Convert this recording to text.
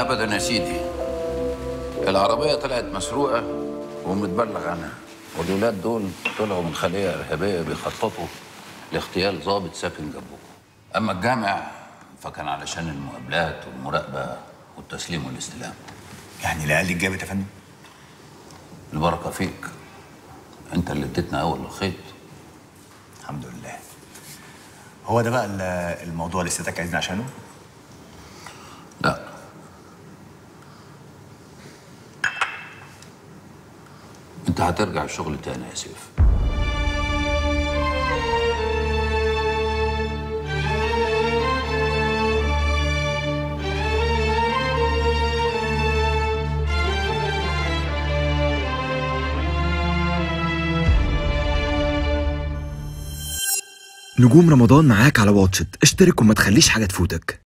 ابدا يا سيدي العربيه طلعت مسروقه ومتبلغ عنها والولاد دول طلعوا من خليه ارهابيه بيخططوا لاغتيال ضابط ساكن جنبكم اما الجامع فكان علشان المقابلات والمراقبه والتسليم والاستلام يعني العيال دي اتجابت يا فندم البركه فيك انت اللي اديتنا اول الخيط الحمد لله هو ده بقى ال- الموضوع اللي سيادتك عايزني عشانه لا انت هترجع الشغل تاني يا سيف نجوم رمضان معاك على واتشت اشترك وما تخليش حاجة تفوتك